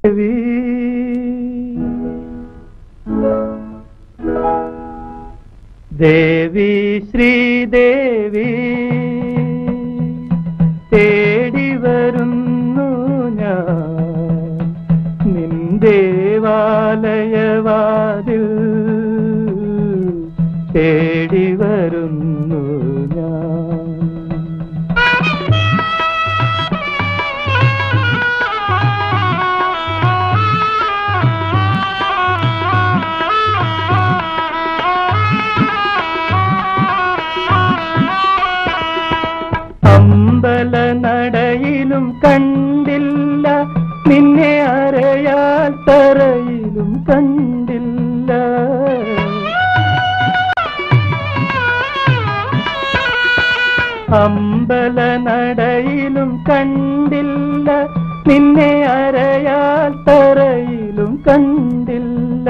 ദേവി ദേവി ശ്രീദേവി തേടി വരുന്നു ഞാൻ നിന്ദേവാലയവാതിൽ തേടി വരുന്നു ഞാൻ അമ്പല നടയിലും കണ്ടില്ല നിന്നെ അരയാൽ തറയിലും കണ്ടില്ല അമ്പല നടയിലും കണ്ടില്ല നിന്നെ അരയാൽ തറയിലും കണ്ടില്ല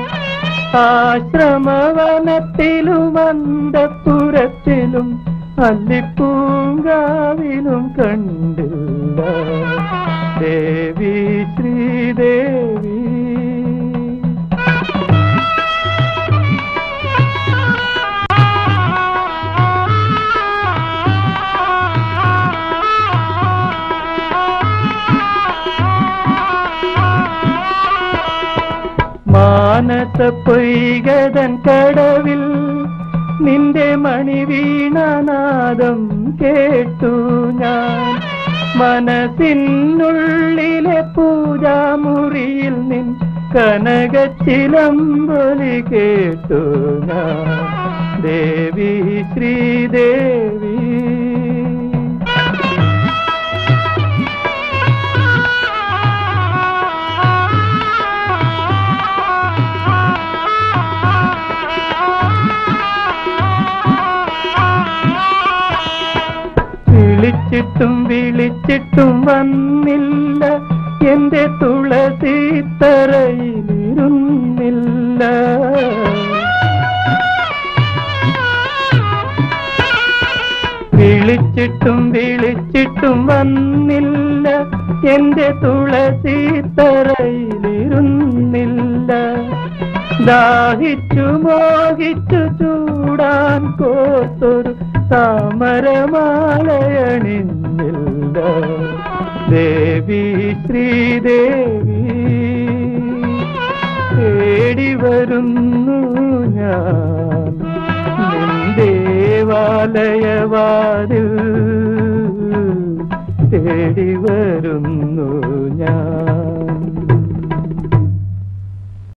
ആശ്രമവനത്തിലും അന്തപുരത്തിലും അല്ലിപ്പൂങ്കാവിലും കണ്ടില്ല ദേവി ശ്രീദേവി മാനസ പൊയ്കതൻ കടവിൽ നിന്റെ മണിവീണനാദം കേട്ടു ഞാൻ മനസ്സിനുള്ളിലെ പൂജാമുറിയിൽ നിൻ കനകച്ചിലമ്പൊലി കേട്ടു ഞാൻ ദേവി ശ്രീദേവി വിളിച്ചിട്ടും വിളിച്ചിട്ടും വന്നില്ല എന്റെ തുളസി തറയിലിരുന്നില്ല വിളിച്ചിട്ടും വിളിച്ചിട്ടും വന്നില്ല എന്റെ തുളസി തറയിലിരുന്നില്ല ദാഹിച്ചു മോഹിച്ചു ചൂടാൻ കോത്തൊരു താമരമാലയണിഞ്ഞില്ല ദേവി ശ്രീദേവി തേടി വരുന്നു ഞാൻ ദേവാലയവാതിൽ തേടി വരുന്നു ഞാൻ